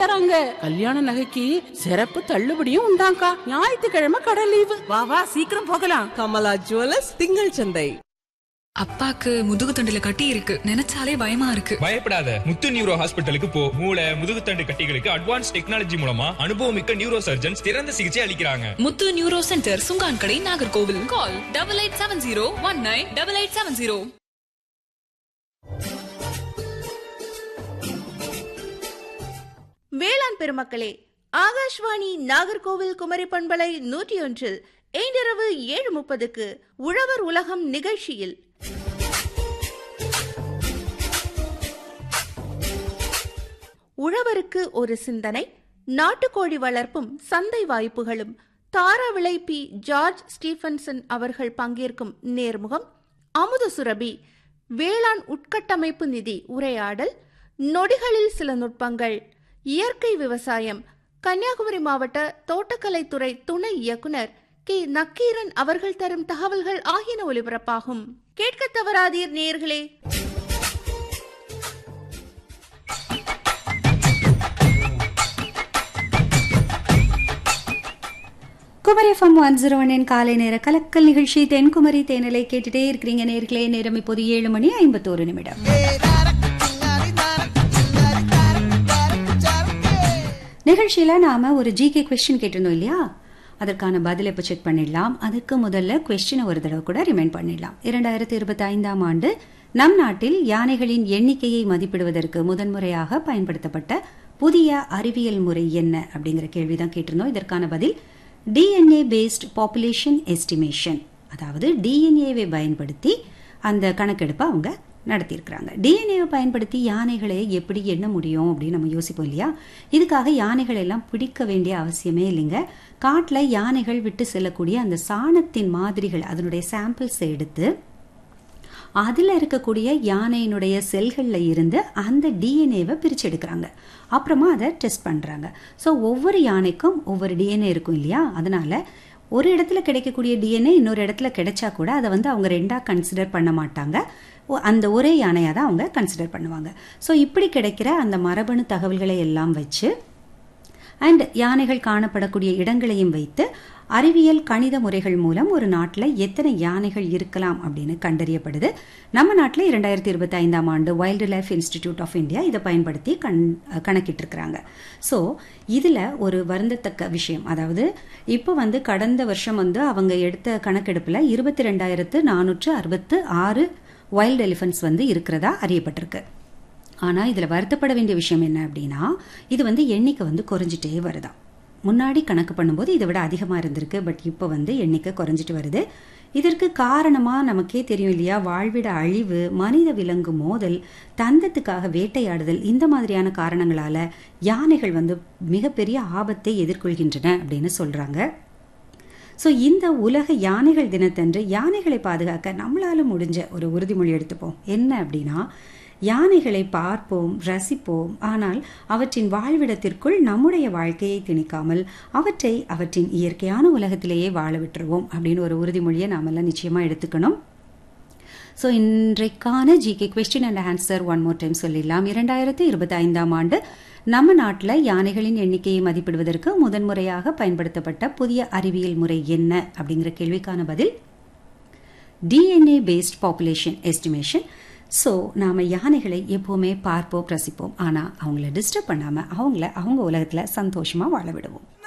தராங்க கல்யாண நகைக்கு சிறப்பு தள்ளுபடியும் உண்டாங்கா ஞாயிற்றுக்கிழமை கடை லீவு வா வா சீக்கிரம் போகலாம் கமலா ஜுவல்லர்ஸ் திங்கள் சந்தை அப்பாக்கு முதுகு தண்டுல கட்டி இருக்கு நினைச்சாலே பயமா இருக்கு பயப்படாத முத்து நியூரோ ஹாஸ்பிட்டலுக்கு போ மூளை முதுகுத்தண்டு கட்டிகளுக்கு அட்வான்ஸ் டெக்னாலஜி மூலமா அனுபவமிக்க நியூரோ சர்ஜன்ஸ் சிறந்த சிகிச்சை அளிக்கிறாங்க முத்து neuro center Sunkan Kadai Nagercoil call double eight seven zero one nine double eight seven zero வேளாண் பெருமக்களே ஆகாஷ்வாணி நாகர்கோவில் குமரி பண்பலை நூற்றி ஒன்றில் இன்றிரவு ஏழு முப்பதுக்கு உழவர் உலகம் நிகழ்ச்சியில் உழவருக்கு ஒரு சிந்தனை நாட்டுக்கோழி வளர்ப்பும் சந்தை வாய்ப்புகளும் தாராவிளை பி ஜார்ஜ் ஸ்டீபன்சன் அவர்கள் பங்கேற்கும் நேர்முகம் அமுத சுரபி வேளாண் உட்கட்டமைப்பு நிதி உரையாடல் நொடிகளில் சில நுட்பங்கள் இயற்கை விவசாயம் கன்னியாகுமரி மாவட்ட தோட்டக்கலைத்துறை துணை இயக்குனர் கே நக்கீரன் அவர்கள் தரும் தகவல்கள் ஆகியன ஒலிபரப்பாகும் கேட்க தவறாதீர் நேர்களே Kumari FM one zero one காலை நேர கலக்கல் நிகழ்ச்சி தென்குமரி தேனலை கேட்டுட்டே இருக்கிறீங்க நேர்களே நேரம் இப்போது ஏழு மணி ஐம்பத்தோரு நிமிடம் நிகழ்ச்சியில நாம ஒரு ஜிகே கொஸ்டின் கேட்டிருந்தோம் இல்லையா அதற்கான பதில் இப்போ செக் பண்ணிடலாம் அதுக்கு முதல்ல கொஸ்டினை ஒரு தடவை கூட ரிமைண்ட் பண்ணிடலாம் இரண்டாயிரத்தி இருபத்தி ஐந்தாம் ஆண்டு நம் நாட்டில் யானைகளின் எண்ணிக்கையை மதிப்பிடுவதற்கு முதன்முறையாக பயன்படுத்தப்பட்ட புதிய அறிவியல் முறை என்ன அப்படிங்கிற கேள்விதான் கேட்டிருந்தோம் இதற்கான பதில் டிஎன்ஏ பேஸ்ட் பாப்புலேஷன் எஸ்டிமேஷன் அதாவது டிஎன்ஏவை பயன்படுத்தி அந்த கணக்கெடுப்பை அவங்க நடத்தியிருக்கிறாங்க டிஎன்ஏவை பயன்படுத்தி யானைகளை எப்படி எண்ண முடியும் அப்படின்னு நம்ம யோசிப்போம் இல்லையா இதுக்காக யானைகள் எல்லாம் பிடிக்க வேண்டிய அவசியமே இல்லைங்க காட்டில் யானைகள் விட்டு செல்லக்கூடிய அந்த சாணத்தின் மாதிரிகள் அதனுடைய சாம்பிள்ஸை எடுத்து அதில் இருக்கக்கூடிய யானையினுடைய செல்களில் இருந்து அந்த டிஎன்ஏவை பிரித்து எடுக்கிறாங்க அப்புறமா அதை டெஸ்ட் பண்ணுறாங்க ஸோ ஒவ்வொரு யானைக்கும் ஒவ்வொரு டிஎன்ஏ இருக்கும் இல்லையா அதனால ஒரு இடத்துல கிடைக்கக்கூடிய டிஎன்ஏ இன்னொரு இடத்துல கிடைச்சா கூட அதை வந்து அவங்க ரெண்டாக கன்சிடர் பண்ண மாட்டாங்க ஒ- அந்த ஒரே யானையாக தான் அவங்க கன்சிடர் பண்ணுவாங்க ஸோ இப்படி கிடைக்கிற அந்த மரபணு தகவல்களை எல்லாம் வச்சு அண்ட் யானைகள் காணப்படக்கூடிய இடங்களையும் வைத்து அறிவியல் கணித முறைகள் மூலம் ஒரு நாட்டில் எத்தனை யானைகள் இருக்கலாம் அப்படின்னு கண்டறியப்படுது நம்ம நாட்டில் இரண்டாயிரத்தி இருபத்தி ஐந்தாம் ஆண்டு wildlife institute of India இதை பயன்படுத்தி கண் கணக்கிட்டிருக்கிறாங்க ஸோ இதில் ஒரு வருந்தத்தக்க விஷயம் அதாவது இப்போ வந்து கடந்த வருஷம் வந்து அவங்க எடுத்த கணக்கெடுப்பில் இருபத்தி ரெண்டாயிரத்து நானூற்று அறுபத்து ஆறு வைல்டு எலிஃபண்ட்ஸ் வந்து இருக்கிறதா அறியப்பட்டிருக்கு ஆனால் இதில் வருத்தப்பட வேண்டிய விஷயம் என்ன அப்படின்னா இது வந்து எண்ணிக்கை வந்து குறைஞ்சிட்டே வருதாம் முன்னாடி கணக்கு பண்ணும்போது இதை விட அதிகமாக இருந்திருக்கு பட் இப்போ வந்து எண்ணிக்கை குறைஞ்சிட்டு வருது இதற்கு காரணமாக நமக்கே தெரியும் இல்லையா வாழ்விட அழிவு மனித விலங்கு மோதல் தந்தத்துக்காக வேட்டையாடுதல் இந்த மாதிரியான காரணங்களால யானைகள் வந்து மிகப்பெரிய ஆபத்தை எதிர்கொள்கின்றன அப்படின்னு சொல்றாங்க ஸோ இந்த உலக யானைகள் தினத்தன்று யானைகளை பாதுகாக்க நம்மளால முடிஞ்ச ஒரு உறுதிமொழி எடுத்துப்போம் என்ன அப்படின்னா யானைகளை பார்ப்போம் ரசிப்போம் ஆனால் அவற்றின் வாழ்விடத்திற்குள் நம்முடைய வாழ்க்கையை திணிக்காமல் அவற்றை அவற்றின் இயற்கையான உலகத்திலேயே வாழ விட்டுருவோம் அப்படின்னு ஒரு உறுதிமொழியை நாமெல்லாம் நிச்சயமா எடுத்துக்கணும் ஸோ இன்றைக்கான GK question and answer one more time சொல்லிடலாம் இரண்டாயிரத்தி இருபத்தி ஐந்தாம் ஆண்டு நம்ம நாட்டில் யானைகளின் எண்ணிக்கையை மதிப்பிடுவதற்கு முதன்முறையாக பயன்படுத்தப்பட்ட புதிய அறிவியல் முறை என்ன அப்படிங்கிற கேள்விக்கான பதில் DNA based population estimation so நாம் யானைகளை எப்போவுமே பார்ப்போம் ரசிப்போம் ஆனால் அவங்கள டிஸ்டர்ப் பண்ணாமல் அவங்கள அவங்க உலகத்தில் சந்தோஷமாக வாழ விடுவோம்